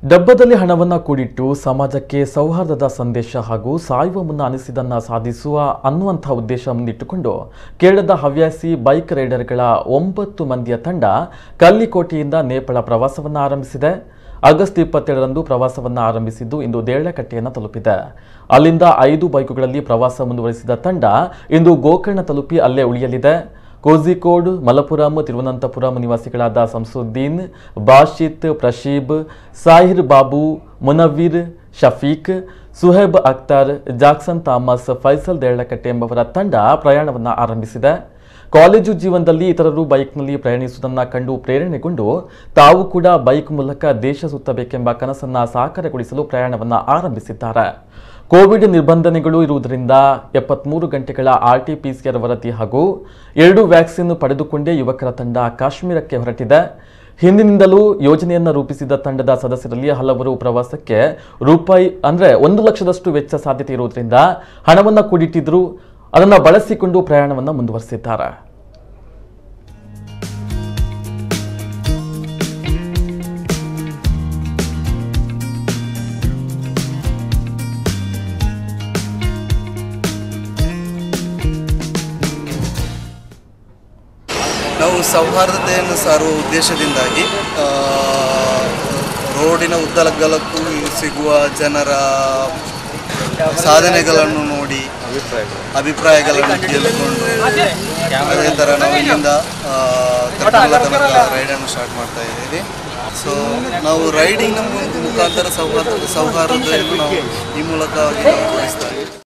ಡಬ್ಬದಲ್ಲಿ ಹಣವನ್ನ ಕೂಡಿಟ್ಟು ಸಮಾಜಕ್ಕೆ ಸೌಹಾರ್ದದ ಸಂದೇಶ ಹಾಗೂ ಸಾಯುವ ಮುನ್ನ ಅನಿಸಿದನ್ನ ಸಾಧಿಸುವ ಅನ್ನುವಂಥ ಉದ್ದೇಶ ಮುಂದಿಟ್ಟುಕೊಂಡು ಕೇರಳದ ಹವ್ಯಾಸಿ ಬೈಕ್ ರೈಡರ್ಗಳ ಒಂಬತ್ತು ಮಂದಿಯ ತಂಡ ಕಲ್ಲಿಕೋಟೆಯಿಂದ ನೇಪಾಳ ಪ್ರವಾಸವನ್ನು ಆರಂಭಿಸಿದೆ ಆಗಸ್ಟ್ ಇಪ್ಪತ್ತೇಳರಂದು ಪ್ರವಾಸವನ್ನು ಆರಂಭಿಸಿದ್ದು ಇಂದು ದೇಳಕಟ್ಟೆಯನ್ನು ತಲುಪಿದೆ ಅಲ್ಲಿಂದ ಐದು ಬೈಕುಗಳಲ್ಲಿ ಪ್ರವಾಸ ಮುಂದುವರಿಸಿದ ತಂಡ ಇಂದು ಗೋಕರ್ಣ ತಲುಪಿ ಅಲ್ಲೇ ಉಳಿಯಲಿದೆ ಕೋಝಿಕೋಡ್ ಮಲಪುರಂ ತಿರುವನಂತಪುರಂ ನಿವಾಸಿಗಳಾದ ಸಂಸುದ್ದೀನ್ ಬಾಷಿತ್ ಪ್ರಶೀಬ್ ಸಾಹಿರ್ ಬಾಬು ಮುನವೀರ್ ಶಫೀಕ್ ಸುಹೇಬ್ ಅಖ್ತರ್ ಜಾಕ್ಸನ್ ಥಾಮಸ್ ಫೈಸಲ್ ದೇಳಕಟ್ಟೆ ಎಂಬವರ ತಂಡ ಪ್ರಯಾಣವನ್ನು ಆರಂಭಿಸಿದೆ ಕಾಲೇಜು ಜೀವನದಲ್ಲಿ ಇತರರು ಬೈಕ್ನಲ್ಲಿ ಪ್ರಯಾಣಿಸುವುದನ್ನು ಕಂಡು ಪ್ರೇರಣೆಗೊಂಡು ತಾವು ಕೂಡ ಬೈಕ್ ಮೂಲಕ ದೇಶ ಸುತ್ತಬೇಕೆಂಬ ಕನಸನ್ನ ಸಾಕಾರಗೊಳಿಸಲು ಪ್ರಯಾಣವನ್ನು ಆರಂಭಿಸಿದ್ದಾರೆ ಕೋವಿಡ್ ನಿರ್ಬಂಧನೆಗಳು ಇರುವುದರಿಂದ ಎಪ್ಪತ್ಮೂರು ಗಂಟೆಗಳ R T P C R ವರದಿ ಹಾಗೂ ಎರಡು ವ್ಯಾಕ್ಸಿನ್ ಪಡೆದುಕೊಂಡೇ ಯುವಕರ ತಂಡ ಕಾಶ್ಮೀರಕ್ಕೆ ಹೊರಟಿದೆ ಹಿಂದಿನಿಂದಲೂ ಯೋಜನೆಯನ್ನು ರೂಪಿಸಿದ ತಂಡದ ಸದಸ್ಯರಲ್ಲಿ ಹಲವರು ಪ್ರವಾಸಕ್ಕೆ ರೂಪಾಯಿ ಅಂದ್ರೆ ಒಂದು ಲಕ್ಷದಷ್ಟು ವೆಚ್ಚ ಸಾಧ್ಯತೆ ಇರುವುದರಿಂದ ಹಣವನ್ನು ಕೂಡಿಟ್ಟಿದ್ರು ಅದನ್ನು ಬಳಸಿಕೊಂಡು ಪ್ರಯಾಣವನ್ನು ಮುಂದುವರಿಸಿದ್ದಾರೆ ನಾವು ಸೌಹಾರ್ದತೆಯನ್ನು ಸಾರುವ ಉದ್ದೇಶದಿಂದಾಗಿ ಆ, ರೋಡಿನ ಉದ್ದಗಲಕ್ಕೂ ಸಿಗುವ ಜನರ ಸಾಧನೆಗಳನ್ನು ನೋಡಿ ಅಭಿಪ್ರಾಯಗಳನ್ನು ಕೇಳಿಕೊಂಡು ಅದೇ ಥರ ನಾವು ಇಲ್ಲಿಂದ ಆ, ಕರ್ನಾಟಕ ತನಕ ರೈಡನ್ನು ಸ್ಟಾರ್ಟ್ ಮಾಡ್ತಾ ಇದ್ದೀವಿ ಸೊ ನಾವು ರೈಡಿಂಗ್ನ ಮುಖಾಂತರ ಸೌಹಾರ್ದ ಸೌಹಾರ್ದತೆಯನ್ನು ನಾವು ಈ ಮೂಲಕವಾಗಿ ನಾವು ತೋರಿಸ್ತಾ ಇದ್ದೀವಿ